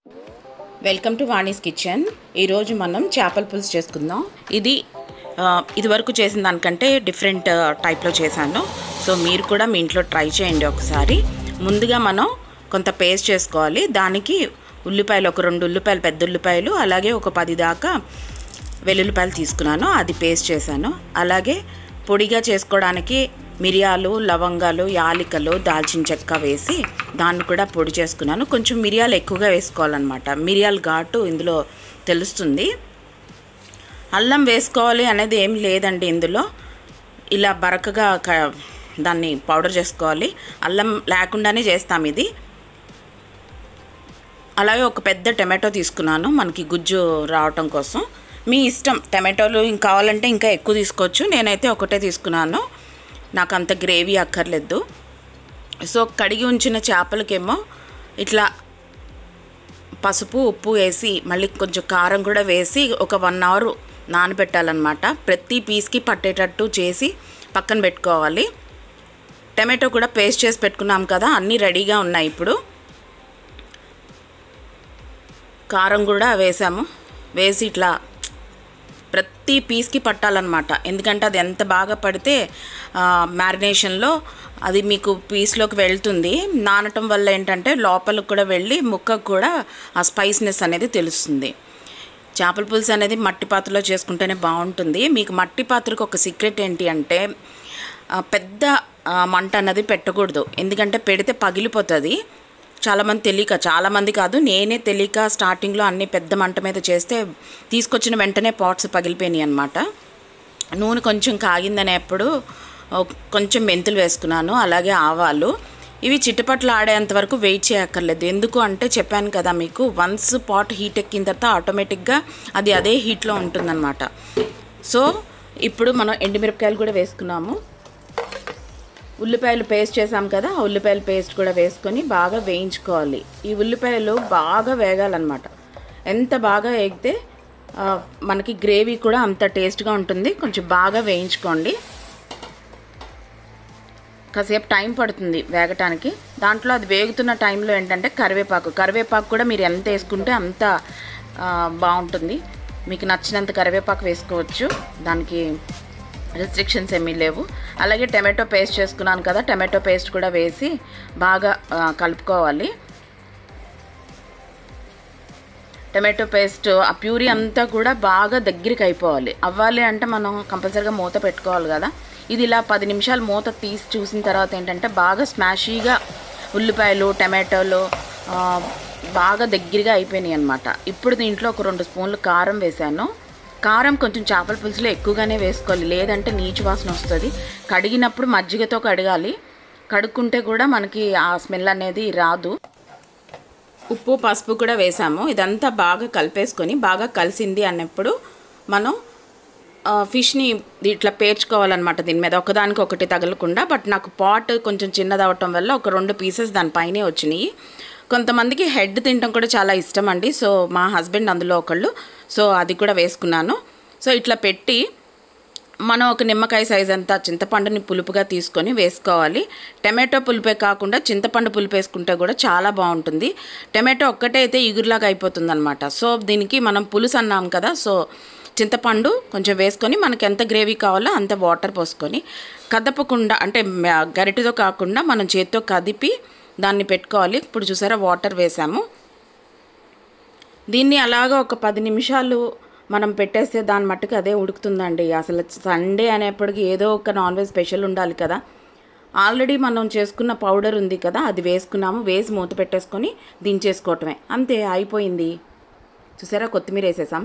welcome to వాణీస్ kitchen ఈరోజు మనం చేపల పులుసు చేసుకుందాం ఇది ఆ, ఇదివరకు చేసిన దానికంటే డిఫరెంట్ టైప్లో చేశాను సో మీరు కూడా మీ ఇంట్లో ట్రై చేయండి ఒకసారి ముందుగా మనం కొంత పేస్ట్ చేసుకోవాలి దానికి ఉల్లిపాయలు ఒక రెండు ఉల్లిపాయలు పెద్ద ఉల్లిపాయలు అలాగే ఒక పది దాకా వెల్లుల్లిపాయలు తీసుకున్నాను అది పేస్ట్ చేశాను అలాగే పొడిగా చేసుకోవడానికి మిరియాలు లవంగాలు యాలికలు దాల్చిన చెక్క వేసి దాన్ని కూడా పొడి చేసుకున్నాను కొంచెం మిరియాలు ఎక్కువగా వేసుకోవాలన్నమాట మిరియాల ఘాటు ఇందులో తెలుస్తుంది అల్లం వేసుకోవాలి అనేది ఏం లేదండి ఇందులో ఇలా బరకగా క- దాన్ని పౌడర్ చేసుకోవాలి అల్లం లేకుండానే చేస్తాం ఇది అలాగే ఒక పెద్ద టమాటో తీసుకున్నాను మనకి గుజ్జు రావటం కోసం మీ ఇష్టం టమాటోలు ఇంకా కావాలంటే ఇంకా ఎక్కువ తీసుకోవచ్చు నేనైతే ఒకటే తీసుకున్నాను నాకు అంత గ్రేవీ అక్కర్లేదు సో కడిగి ఉంచిన చేపలకేమో ఇట్లా పసుపు ఉప్పు వేసి మళ్ళీ కొంచెం కారం కూడా వేసి ఒక వన్ అవర్ నానబెట్టాలన్నమాట ప్రతి పీస్కి పట్టేటట్టు చేసి పక్కన పెట్టుకోవాలి టమాటో కూడా పేస్ట్ చేసి పెట్టుకున్నాం కదా అన్నీ రెడీగా ఉన్నాయి ఇప్పుడు కారం కూడా వేసాము వేసి ఇట్లా ప్రతి పీస్కి పట్టాలన్నమాట ఎందుకంటే అది ఎంత బాగా పడితే మ్యారినేషన్లో అది మీకు పీస్లోకి వెళ్తుంది నానటం వల్ల ఏంటంటే లోపలికి కూడా వెళ్ళి ముక్కకు కూడా ఆ స్పైస్నెస్ అనేది తెలుస్తుంది చేపల పులుసు అనేది మట్టి పాత్రలో చేసుకుంటేనే బాగుంటుంది మీకు మట్టి పాత్రకు ఒక సీక్రెట్ ఏంటి అంటే ఆ, పెద్ద ఆ, మంట అన్నది పెట్టకూడదు ఎందుకంటే పెడితే పగిలిపోతుంది చాలామంది తెలియక చాలామంది కాదు నేనే తెలియక స్టార్టింగ్లో అన్ని పెద్ద మంట మీద చేస్తే తీసుకొచ్చిన వెంటనే పాట్స్ పగిలిపోయినాయి అనమాట నూనె కొంచెం కాగిందనేప్పుడు ఒక- కొంచెం మెంతులు వేసుకున్నాను అలాగే ఆవాలు ఇవి చిట్టపట్లు ఆడేంత వరకు వెయిట్ చేయక్కర్లేదు ఎందుకు అంటే చెప్పాను కదా మీకు వన్స్ పాట్ హీట్ ఎక్కిన తర్వాత ఆటోమేటిక్గా అది అదే హీట్లో ఉంటుందన్నమాట సో ఇప్పుడు మనం ఎండుమిరపకాయలు కూడా వేసుకున్నాము ఉల్లిపాయలు పేస్ట్ చేసాం కదా ఆ ఉల్లిపాయల పేస్ట్ కూడా వేసుకొని బాగా వేయించుకోవాలి ఈ ఉల్లిపాయలు బాగా వేగాలన్నమాట ఎంత బాగా వేగితే ఆ, మనకి గ్రేవీ కూడా అంత టేస్ట్గా ఉంటుంది కొంచెం బాగా వేయించుకోండి కాసేపు టైం పడుతుంది వేగటానికి దాంట్లో అది వేగుతున్న టైంలో ఏంటంటే కరివేపాకు కరివేపాకు కూడా మీరు ఎంత వేసుకుంటే అంత ఆ, బాగుంటుంది మీకు నచ్చినంత కరివేపాకు వేసుకోవచ్చు దానికి రెస్ట్రిక్షన్స్ ఏమీ లేవు అలాగే టమాటో పేస్ట్ చేసుకున్నాను కదా టమాటో పేస్ట్ కూడా వేసి బాగా ఆ, కలుపుకోవాలి టమాటో పేస్ట్ ఆ ప్యూరీ అంతా కూడా బాగా దగ్గరికి అయిపోవాలి అవ్వాలి అంటే మనం కంపల్సరీగా మూత పెట్టుకోవాలి కదా ఇది ఇలా పది నిమిషాలు మూత తీసి చూసిన తర్వాత ఏంటంటే బాగా స్మాషీగా ఉల్లిపాయలు టమాటోలు ఆ, బాగా దగ్గరగా అయిపోయినాయి అనమాట ఇప్పుడు దీంట్లో ఒక రెండు స్పూన్లు కారం వేశాను కారం కొంచెం చేపల పులుసులో ఎక్కువగానే వేసుకోవాలి లేదంటే నీచు వాసన వస్తుంది కడిగినప్పుడు మజ్జిగతో కడగాలి కడుక్కుంటే కూడా మనకి ఆ స్మెల్ అనేది రాదు ఉప్పు పసుపు కూడా వేసాము ఇదంతా బాగా కలిపేసుకొని బాగా కలిసింది అన్నప్పుడు మనం ఆ, ఫిష్ని ఇట్లా పేర్చుకోవాలన్నమాట దీని మీద ఒకదానికి ఒకటి తగలకుండా బట్ నాకు పాట్ కొంచెం చిన్నది అవటం వల్ల ఒక రెండు పీసెస్ దానిపైనే వచ్చినాయి కొంతమందికి హెడ్ తినడం కూడా చాలా ఇష్టం అండి సో మా హస్బెండ్ అందులో ఒకళ్ళు సో అది కూడా వేసుకున్నాను సో ఇట్లా పెట్టి మనం ఒక నిమ్మకాయ సైజ్ అంతా చింతపండుని పులుపుగా తీసుకొని వేసుకోవాలి టమాటో పులుపే కాకుండా చింతపండు పులుపు వేసుకుంటే కూడా చాలా బాగుంటుంది టమాటో ఒక్కటే అయితే ఇగురులాగా అయిపోతుంది అనమాట సో దీనికి మనం పులుసు అన్నాం కదా సో చింతపండు కొంచెం వేసుకొని మనకి ఎంత గ్రేవీ కావాలో అంత వాటర్ పోసుకొని కదపకుండా అంటే మ- గరిటెతో కాకుండా మనం చేత్తో కదిపి దాన్ని పెట్టుకోవాలి ఇప్పుడు చూసారా వాటర్ వేసాము దీన్ని అలాగా ఒక పది నిమిషాలు మనం పెట్టేస్తే దాని మట్టుకు అదే ఉడుకుతుందండి అసలు సండే అనేప్పటికి ఏదో ఒక నాన్ వెజ్ స్పెషల్ ఉండాలి కదా ఆల్రెడీ మనం చేసుకున్న పౌడర్ ఉంది కదా అది వేసుకున్నాము వేసి మూత పెట్టేసుకొని దించేసుకోవటమే అంతే అయిపోయింది చూసారా కొత్తిమీర వేసేసాం